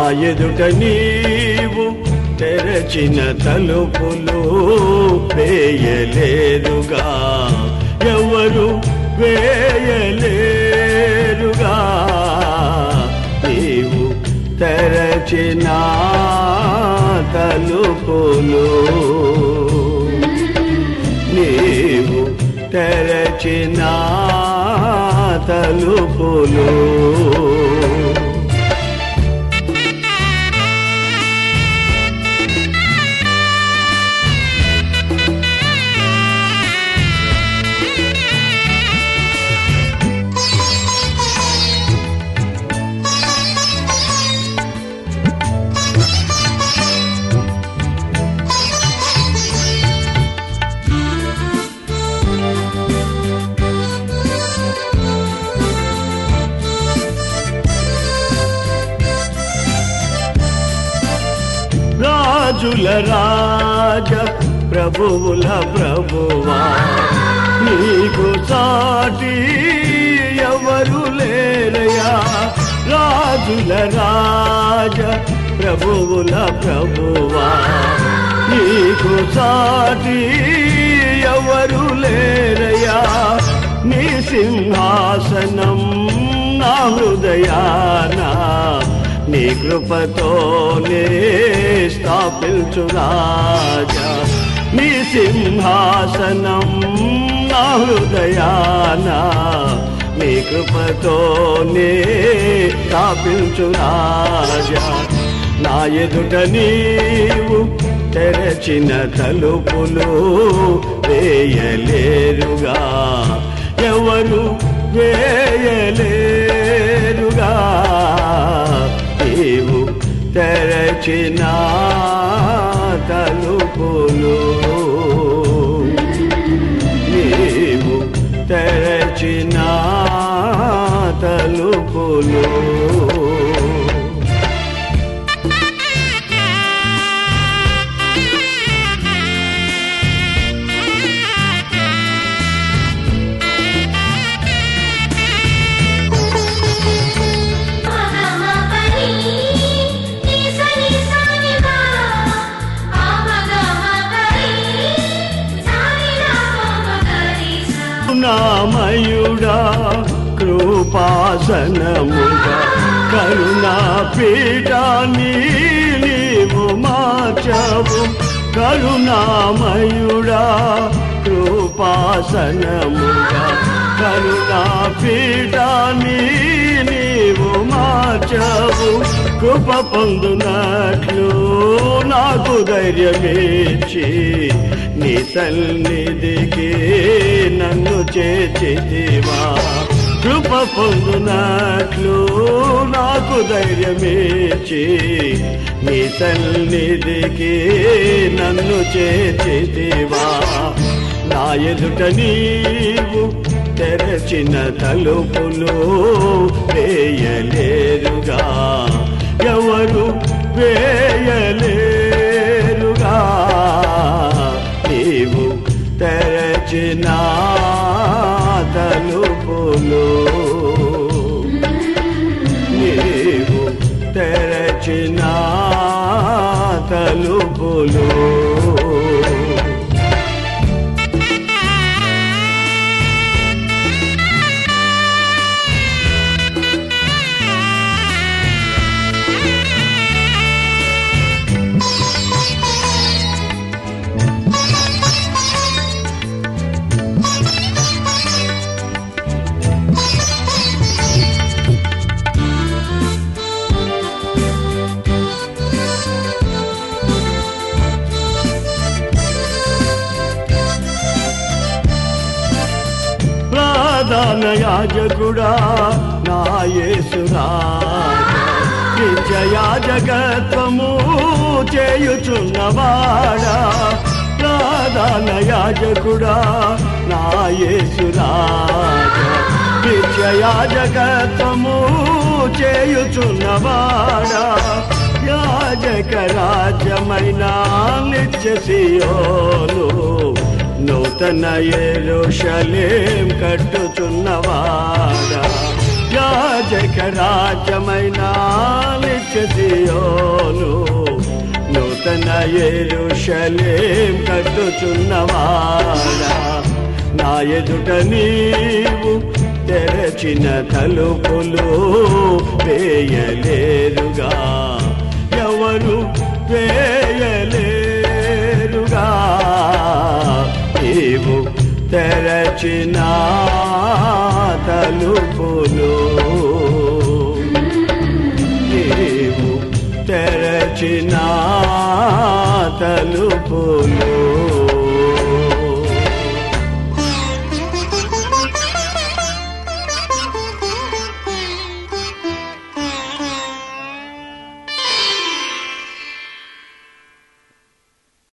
ఎదుట నీవు తెరచిన తలుపులు వేయలేరుగా ఎవరు వేయలేరుగా నీవు తెరచిన తలుపులు నీవు తెరచిన తలుపులు రాజుల రాజ ప్రభువుల ప్రభువా నీకు సాటి ఎవరు లేరయా రాజుల రాజ ప్రభువుల ప్రభువా నీకు సాటి ఎవరు లేరయా నీ సింహాసనం నా హృదయానా నీ కృపతోనే స్థాపించు రాజా నీ సింహాసనం నా హృదయాన నీ కృపతోనే స్థాపించు రాజా నా ఎదుట నీవు తెరచిన తలుపులు వేయలేరుగా ఎవరు వేయలేరుగా నీవు తెరచిన తలుపులు నీవు తెరచిన తలుపులు కరుణామయుడా కృపాసనముగా కరుణా పీఠాన్ని నీవు మార్చవు కరుణామయుడా కృపాసనముగా కరుణా పీఠాన్ని నీవు మార్చవు కృప పొందునట్లు నాకు ధైర్యమిచ్చి నీ సన్నిధికి నన్ను చేర్చితివా కృప పొందునట్లు నాకు ధైర్యమిచ్చి నీ సన్నిధికి నన్ను చేర్చితివా నా ఎదుట నీవు తెరచిన తలుపులు వేయలేరుగా ఎవరు వేయలేరుగా నీవు తెరచిన తలుపులు నీవు తెరచిన తలుపులు ప్రధాన యాజకుడా నా యేసురా నిత్యయాజకత్వము చేయుచున్నవాడా ప్రధాన యాజకుడా నా యేసురా నిత్యయాజకత్వము చేయుచున్నవాడా యాజక రాజ్యమైన నిత్య సియోను నూతన ఎరుషలేం కట్టుచున్నవాడా యాజక రాజ్యమైన నిత్యసియోను నూతన ఎరుషలేం కట్టుచున్నవాడా నా ఎదుట నీవు తెరచిన తలుపులు వేయలేరుగా ఎవరు వేయలేరుగా నీవు తెరచిన తలుపులు నీవు తెరచిన తలుపులు